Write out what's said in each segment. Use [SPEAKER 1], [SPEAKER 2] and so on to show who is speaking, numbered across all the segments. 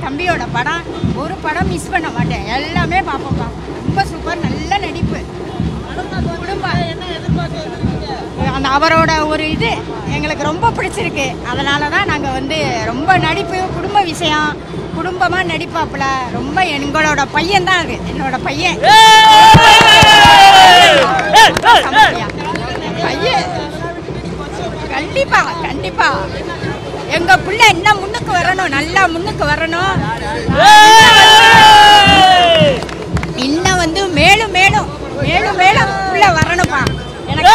[SPEAKER 1] தம்பியோட படம் ஒரு படம் மிஸ் பண்ண மாட்டேன் எல்லாமே பார்ப்போம்ப்பா ரொம்ப சூப்பர் நல்ல நடிப்பு குடும்பம் அந்த அவரோட ஒரு இது எங்களுக்கு ரொம்ப பிடிச்சிருக்கு அதனால தான் நாங்கள் வந்து ரொம்ப நடிப்பு குடும்ப விஷயம் குடும்பமாக நடிப்பாப்புல ரொம்ப எங்களோட பையன் தான் அது என்னோட பையன் சமத்தியா. பையன் கண்டிப்பா கண்டிப்பா எங்க பிள்ளை இன்னும் முன்னுக்கு வரணும் நல்லா முன்னுக்கு வரணும் இன்னும் வந்து மேலும் மேலும் மேலும் மேலும் உள்ள வரணும்ப்பா எனக்கு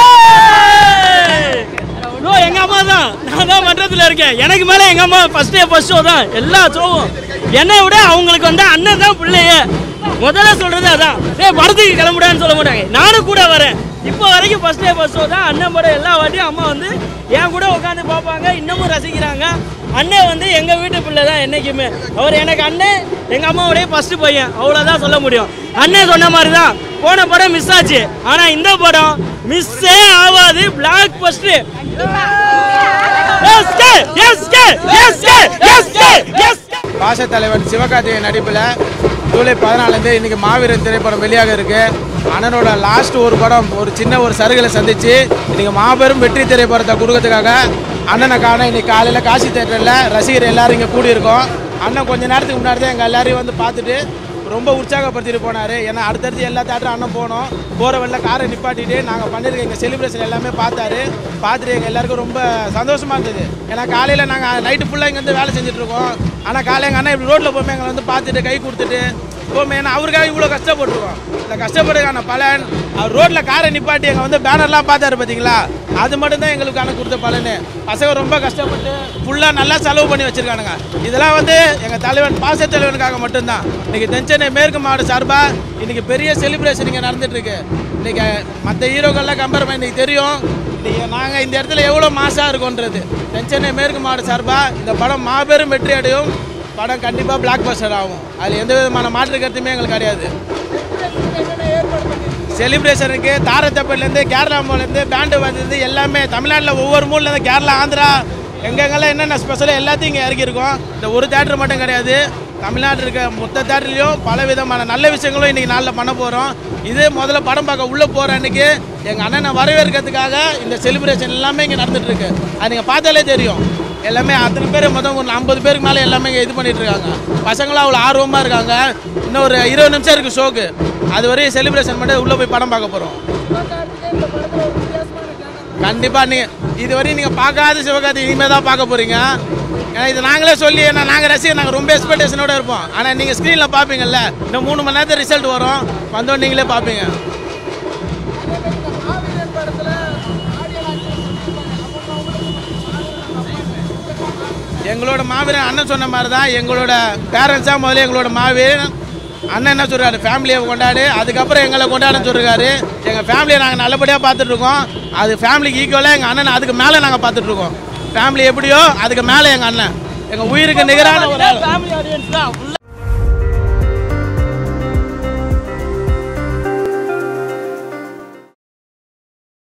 [SPEAKER 2] ப்ரோ எங்க அம்மா தான் நான் தான் மன்றத்தில் இருக்கேன் எனக்கு மேல எங்க அம்மா ஃபர்ஸ்ட் டே ஃபர்ஸ்ட் ஷோ தான் எல்லா ஷோவும் என்னை விட அவங்களுக்கு வந்து அண்ணன் தான் பிள்ளையே முதல்ல சொல்றது அதான் ஏய் படத்துக்கு கிளம்புடான்னு சொல்ல மாட்டாங்க நானும் கூட வரேன் இப்போ வரைக்கும் ஃபர்ஸ்ட் டே ஃபர்ஸ்ட் ஷோ தான் அண்ணன் படம் எல்லா வாட்டியும் அம்மா வந்து என் கூட உட்காந்து பார்ப்பாங்க இன்னமும் ரசிக்கிறாங்க அண்ணன் வந்து எங்க வீட்டு பிள்ளை தான் என்னைக்குமே அவர் எனக்கு அண்ணன் எங்க அம்மாவுடைய ஃபர்ஸ்ட் பையன் அவ்வளவுதான் சொல்ல முடியும் அண்ணன் சொன்ன மாதிரி தான் போன படம் மிஸ் ஆச்சு ஆனா இந்த படம் மிஸ்ஸே ஆகாது பிளாக் ஃபர்ஸ்ட்
[SPEAKER 3] பாச தலைவர் சிவகார்த்திகேயன் நடிப்பில் ஜூலை பதினாலேருந்து இன்னைக்கு மாவீரன் திரைப்படம் வெளியாக இருக்கு அண்ணனோட லாஸ்ட் ஒரு படம் ஒரு சின்ன ஒரு சருகலை சந்திச்சு இன்னைக்கு மாபெரும் வெற்றி திரைப்படத்தை கொடுக்கறதுக்காக அண்ணனை காண இன்னைக்கு காலையில் காசி தேட்டரில் ரசிகர் எல்லாரும் இங்கே கூடியிருக்கோம் அண்ணன் கொஞ்ச நேரத்துக்கு முன்னாடி தான் எங்கள் எல்லாரையும் வந்து பார்த்துட்டு ரொம்ப உற்சாகப்படுத்திட்டு போனார் ஏன்னா அடுத்தடுத்து எல்லா தேட்டரும் அண்ணன் போனோம் போகிற வழில காரை நிப்பாட்டிட்டு நாங்கள் பண்ணியிருக்க எங்கள் செலிப்ரேஷன் எல்லாமே பார்த்தாரு பார்த்துட்டு எங்கள் எல்லாருக்கும் ரொம்ப சந்தோஷமாக இருந்தது ஏன்னா காலையில் நாங்கள் நைட்டு ஃபுல்லாக இங்கே வந்து வேலை செஞ்சுட்டு இருக்கோம் ஆனால் காலையில் எங்கள் அண்ணன் இப்படி ரோட்டில் போகும்போது எங்களை வந்து பார்த்துட்டு கை கொடுத்துட்டு போமே ஏன்னா அவருக்காக இவ்வளோ கஷ்டப்பட்டுருக்கோம் இந்த கஷ்டப்படுறதுக்கான பலன் அவர் ரோட்டில் காரை நிப்பாட்டி எங்கள் வந்து பேனர்லாம் பார்த்தாரு பார்த்தீங்களா அது மட்டும்தான் எங்களுக்கான கொடுத்த பலன் பசங்க ரொம்ப கஷ்டப்பட்டு ஃபுல்லாக நல்லா செலவு பண்ணி வச்சுருக்கானுங்க இதெல்லாம் வந்து எங்கள் தலைவன் பாச தலைவனுக்காக மட்டும்தான் இன்னைக்கு தென்சென்னை மேற்கு மாவட்ட சார்பாக இன்னைக்கு பெரிய செலிப்ரேஷன் இங்கே நடந்துட்டு இருக்கு இன்னைக்கு மற்ற ஹீரோக்கள்லாம் கம்பேர் பண்ணி இன்னைக்கு தெரியும் இன்னைக்கு நாங்கள் இந்த இடத்துல எவ்வளோ மாசாக இருக்கோன்றது தென்சென்னை மேற்கு மாவட்ட சார்பாக இந்த படம் மாபெரும் வெற்றி அடையும் படம் கண்டிப்பாக பிளாக் பஸ்டர் ஆகும் அதில் எந்த விதமான மாற்று கருத்துமே எங்களுக்கு கிடையாது செலிப்ரேஷனுக்கு தாரத்தப்பலேருந்து கேரளா மூலேருந்து பேண்டு வந்தது எல்லாமே தமிழ்நாட்டில் ஒவ்வொரு மூலேருந்து கேரளா ஆந்திரா எங்கெங்கெல்லாம் என்னென்ன ஸ்பெஷலோ எல்லாத்தையும் இங்கே இறக்கியிருக்கோம் இந்த ஒரு தேட்டர் மட்டும் கிடையாது தமிழ்நாட்டில் இருக்க மொத்த தேட்டர்லையும் பல விதமான நல்ல விஷயங்களும் இன்றைக்கி நாளில் பண்ண போகிறோம் இது முதல்ல படம் பார்க்க உள்ளே போகிற அன்னைக்கு எங்கள் அண்ணனை வரவேற்கிறதுக்காக இந்த செலிப்ரேஷன் எல்லாமே இங்கே நடந்துகிட்ருக்கு அது நீங்கள் பார்த்தாலே தெரியும் எல்லாமே அத்தனை பேர் மொத்தம் ஒரு ஐம்பது பேருக்கு மேலே எல்லாமே இங்கே இது பண்ணிட்டு இருக்காங்க பசங்களாம் அவ்வளோ ஆர்வமாக இருக்காங்க இன்னும் ஒரு இருபது நிமிஷம் இருக்குது ஷோக்கு அது வரையும் செலிப்ரேஷன் பண்ணி உள்ளே போய் படம் பார்க்க போகிறோம் கண்டிப்பாக நீங்கள் இது வரையும் நீங்கள் பார்க்காத சிவகார்த்தி இனிமேல் தான் பார்க்க போகிறீங்க ஏன்னா இது நாங்களே சொல்லி ஏன்னா நாங்கள் ரசிகர் நாங்கள் ரொம்ப எக்ஸ்பெக்டேஷனோட இருப்போம் ஆனால் நீங்கள் ஸ்க்ரீனில் பார்ப்பீங்கல்ல இன்னும் மூணு மணி நேரத்தில் ரிசல்ட் வரும் வந்தோம் நீங்களே பார்ப்பீங்க எங்களோட மாவீரன் அண்ணன் சொன்ன மாதிரி தான் எங்களோட பேரண்ட்ஸாக முதல்ல எங்களோட மாவீரன் அண்ணன் என்ன சொல்கிறாரு ஃபேமிலியை கொண்டாடு அதுக்கப்புறம் எங்களை கொண்டாடுன்னு சொல்லிருக்காரு எங்கள் ஃபேமிலியை நாங்கள் நல்லபடியாக பார்த்துட்ருக்கோம் அது ஃபேமிலிக்கு ஈக்குவலாக எங்கள் அண்ணன் அதுக்கு மேலே நாங்கள் பார்த்துட்ருக்கோம் ஃபேமிலி எப்படியோ அதுக்கு மேலே எங்கள் அண்ணன் எங்கள் உயிருக்கு நிகரான ஒரு ஆள்
[SPEAKER 2] ஃபேமிலி ஆடியன்ஸ் தான்